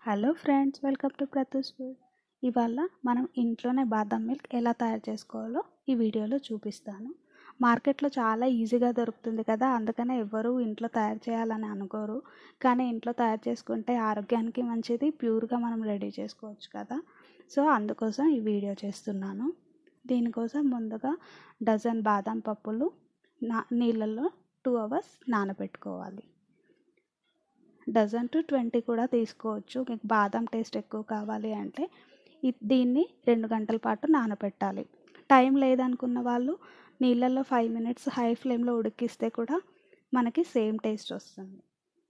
hello friends welcome to Prathu's food ఇవాళ మనం ఇంట్లోనే బాదం మిల్క్ ఎలా తయారు చేసుకోవాలో ఈ వీడియోలో చూపిస్తాను మార్కెట్లో చాలా ఈజీగా దొరుకుతుంది కదా అందుకనే ఎవ్వరూ ఇంట్లో తయారు చేయాలని అనుకోరు కానీ ఇంట్లో తయారు చేసుకుంటే ఆరోగ్యానికి మంచిది ప్యూర్గా మనం రెడీ చేసుకోవచ్చు కదా సో అందుకోసం ఈ వీడియో చేస్తున్నాను దీనికోసం ముందుగా డజన్ బాదం పప్పులు నా నీళ్ళల్లో టూ అవర్స్ నానబెట్టుకోవాలి డజన్ టు ట్వంటీ కూడా తీసుకోవచ్చు మీకు బాదం టేస్ట్ ఎక్కువ కావాలి అంటే దీన్ని రెండు గంటల పాటు నానబెట్టాలి టైం లేదనుకున్న వాళ్ళు నీళ్ళల్లో ఫైవ్ మినిట్స్ హై ఫ్లేమ్లో ఉడికిస్తే కూడా మనకి సేమ్ టేస్ట్ వస్తుంది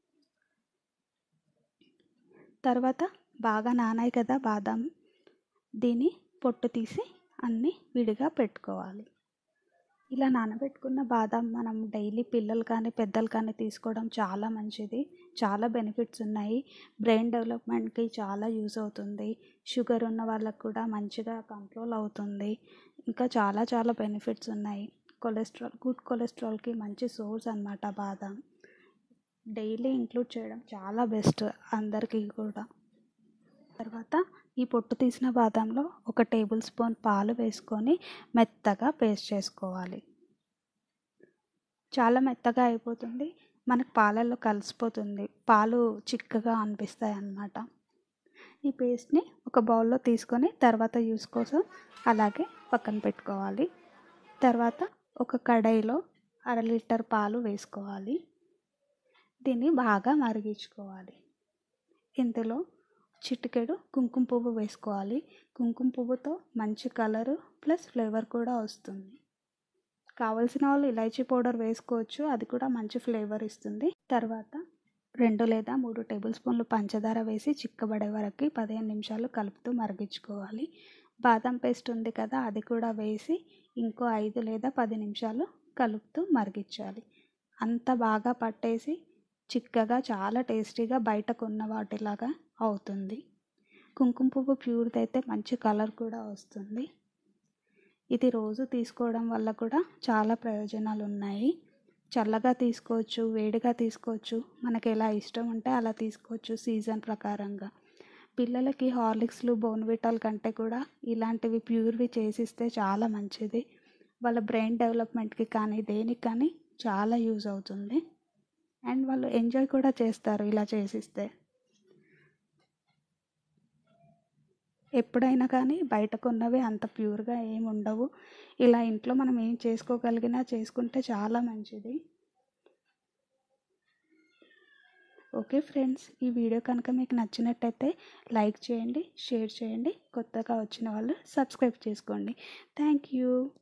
తర్వాత బాగా నానాయి కదా బాదం దీన్ని పొట్టు తీసి అన్నీ విడిగా పెట్టుకోవాలి ఇలా నానబెట్టుకున్న బాదం మనం డైలీ పిల్లలు కానీ పెద్దలు కానీ తీసుకోవడం చాలా మంచిది చాలా బెనిఫిట్స్ ఉన్నాయి బ్రెయిన్ డెవలప్మెంట్కి చాలా యూజ్ అవుతుంది షుగర్ ఉన్న వాళ్ళకు కూడా మంచిగా కంట్రోల్ అవుతుంది ఇంకా చాలా చాలా బెనిఫిట్స్ ఉన్నాయి కొలెస్ట్రాల్ గుడ్ కొలెస్ట్రాల్కి మంచి సోర్స్ అనమాట బాదం డైలీ ఇంక్లూడ్ చేయడం చాలా బెస్ట్ అందరికీ కూడా తర్వాత ఈ పొట్టు తీసిన బాదంలో ఒక టేబుల్ స్పూన్ పాలు వేసుకొని మెత్తగా పేస్ట్ చేసుకోవాలి చాలా మెత్తగా అయిపోతుంది మనకు పాలల్లో కలిసిపోతుంది పాలు చిక్కగా అనిపిస్తాయి అన్నమాట ఈ పేస్ట్ని ఒక బౌల్లో తీసుకొని తర్వాత యూస్ కోసం అలాగే పక్కన పెట్టుకోవాలి తర్వాత ఒక కడాయిలో అర లీటర్ పాలు వేసుకోవాలి దీన్ని బాగా మరిగించుకోవాలి ఇందులో చిటికెడు కుంకుమ పువ్వు వేసుకోవాలి కుంకుమ పువ్వుతో మంచి కలరు ప్లస్ ఫ్లేవర్ కూడా వస్తుంది కావలసిన వాళ్ళు ఇలైచీ పౌడర్ వేసుకోవచ్చు అది కూడా మంచి ఫ్లేవర్ ఇస్తుంది తర్వాత రెండు లేదా మూడు టేబుల్ స్పూన్లు పంచదార వేసి చిక్కబడే వరకు పదిహేను నిమిషాలు కలుపుతూ మరిగించుకోవాలి బాదం పేస్ట్ ఉంది కదా అది కూడా వేసి ఇంకో ఐదు లేదా పది నిమిషాలు కలుపుతూ మరిగించాలి అంత బాగా పట్టేసి చిక్కగా చాలా టేస్టీగా బయటకు ఉన్న వాటిలాగా అవుతుంది కుంకుమ పువ్వు ప్యూర్ది అయితే మంచి కలర్ కూడా వస్తుంది ఇది రోజు తీసుకోవడం వల్ల కూడా చాలా ప్రయోజనాలు ఉన్నాయి చల్లగా తీసుకోవచ్చు వేడిగా తీసుకోవచ్చు మనకి ఎలా ఇష్టం ఉంటే అలా తీసుకోవచ్చు సీజన్ ప్రకారంగా పిల్లలకి హార్లిక్స్లు బోన్విటాల్ కంటే కూడా ఇలాంటివి ప్యూర్వి చేసిస్తే చాలా మంచిది వాళ్ళ బ్రెయిన్ డెవలప్మెంట్కి కానీ దేనికి కానీ చాలా యూజ్ అవుతుంది అండ్ వాళ్ళు ఎంజాయ్ కూడా చేస్తారు ఇలా చేసిస్తే ఎప్పుడైనా కానీ బయట కొన్నవి అంత ప్యూర్గా ఏమి ఉండవు ఇలా ఇంట్లో మనం ఏం చేసుకోగలిగినా చేసుకుంటే చాలా మంచిది ఓకే ఫ్రెండ్స్ ఈ వీడియో కనుక మీకు నచ్చినట్టయితే లైక్ చేయండి షేర్ చేయండి కొత్తగా వచ్చిన వాళ్ళు సబ్స్క్రైబ్ చేసుకోండి థ్యాంక్ యూ